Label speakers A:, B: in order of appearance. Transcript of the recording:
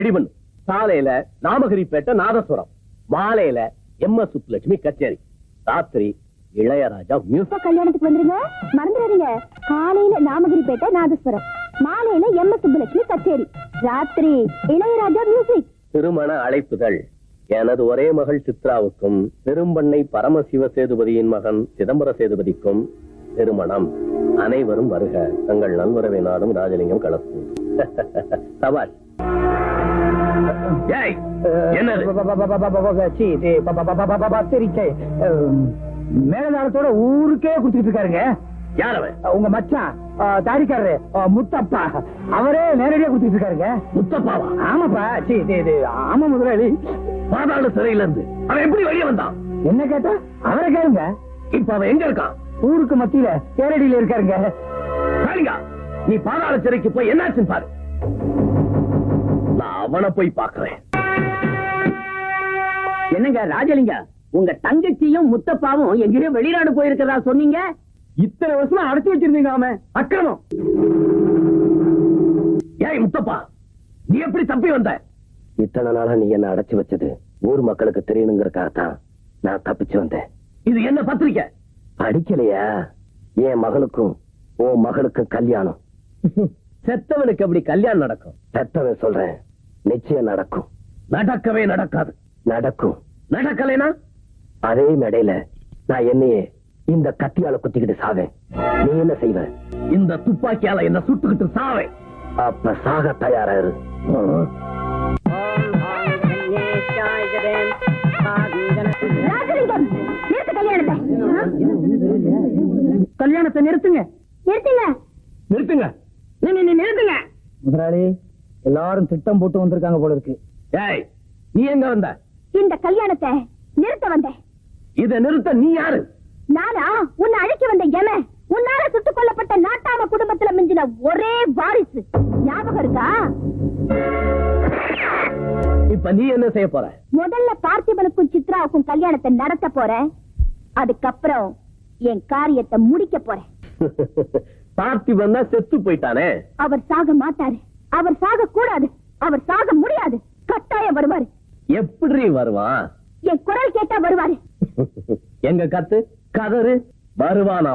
A: இடிமண் சாலையில நாமகிரிப்பேட்டை நாதஸ்வரம் மாலையில M S Subbulakshmi கச்சேரி ராத்திரி இளையராஜா மியூசிக்
B: அப்பா கல்யாணத்துக்கு வந்துருங்க மறந்துடாதீங்க காலையில நாமகிரிப்பேட்டை நாதஸ்வரம் மாலையில எம் எஸ் சுப்புலட்சுமி கச்சேரி ராத்திரி இளையராஜா மியூசிக்
A: திருமண அழைப்புகள் எனது ஒரே மகள் சித்ராவுக்கும் பெரும்பண்ணை பரமசிவ சேதுபதியின் மகன் சிதம்பர சேதுபதிக்கும் திருமணம் அனைவரும் வருக தங்கள் நல்வரவை நாடும் ராஜலிங்கம் கலப்பு சவால் ஏய், என்னது
C: மேலதாரத்தோட ஊருக்கே குடுத்துட்டு இருக்காருங்க
A: யார் அவன்
C: உங்க மச்சான் ஆ, தாடிக்காரரு ஆ, முத்தப்பா அவரே நேரடியா குடுத்துட்டு இருக்காருங்க
A: முத்தப்பாவா
C: ஆமாப்பா சீ சீ, இது ஆமா முதலாளி
A: பாதாள சிறையில இருந்து அவன் எப்படி வெளியே வந்தான்
C: என்ன கேட்டா அவரை கேளுங்க
A: இப்ப அவன் எங்க இருக்கான்
C: ஊருக்கு மத்தியில தேரடியில இருக்காருங்க
A: காளிங்கா நீ பாதாள சிறைக்கு போய் என்னாச்சுன்னு பாரு நான் அவனை போய் பாக்குறேன்
D: என்னங்க ராஜலிங்க உங்க தங்கச்சியும் முத்தப்பாவும் எங்கேயோ வெளிநாடு போயிருக்கிறதா சொன்னீங்க
C: இத்தனை வருஷமா அடைச்சு வச்சிருந்தீங்க அவன்
A: அக்கிரமம் ஏய் முத்தப்பா நீ எப்படி தப்பி வந்த
E: இத்தனை நாளா நீ என்ன அடைச்சு வச்சது ஊர் மக்களுக்கு தெரியணுங்கிறக்காகத்தான் நான் தப்பிச்சு வந்தேன்
A: இது என்ன பத்திரிக்கை
E: படிக்கலையா என் மகளுக்கும் உன் மகளுக்கும் கல்யாணம்
A: செத்தவனுக்கு எப்படி கல்யாணம் நடக்கும்
E: பெத்தவன் சொல்றேன் நிச்சயம் நடக்கும்
A: நடக்கவே நடக்காது
E: நடக்கும்
A: நடக்கலைனா
E: அதே மேடையில நான் என்னையே இந்த கத்தியால குத்திக்கிட்டு சாவேன் நீ என்ன செய்வ
A: இந்த துப்பாக்கியால என்ன சுட்டுக்கிட்டு சாவே
E: அப்ப சாக தயாராரு
B: ராஜலிங்கம் நிறுத்து கல்யாணத்தை
C: கல்யாணத்தை நிறுத்துங்க
B: நிறுத்துங்க
A: நிறுத்துங்க
D: நீ- நீ- நீ நிறுத்துங்க
C: முதலாளி எல்லாரும் திட்டம் போட்டு வந்திருக்காங்க போல இருக்கு
A: ஏய் நீ எங்க வந்த
B: இந்த கல்யாணத்தை நிறுத்த வந்தேன்
A: இத நிறுத்த நீ யாரு
B: நானா உன்னை அழைக்க வந்த எம உன்னால சுட்டுக் கொல்லப்பட்ட நாட்டாம குடும்பத்துல மிஞ்சின ஒரே வாரிசு ஞாபகம் இருக்கா
A: இப்ப நீ என்ன செய்ய போற
B: முதல்ல பார்த்திபனுக்கும் சித்ராவுக்கும் கல்யாணத்தை நடத்த போறேன் அதுக்கப்புறம் என் காரியத்தை முடிக்க போறேன்
A: பார்த்திபன் தான் செத்து போயிட்டானே
B: அவர் சாக மாட்டாரு அவர் சாக கூடாது அவர் சாக முடியாது கட்டாயம் வருவாரு
A: எப்படி வருவான்
B: என் குரல் கேட்டா வருவாரு
A: எங்க கத்து கதறு வருவானா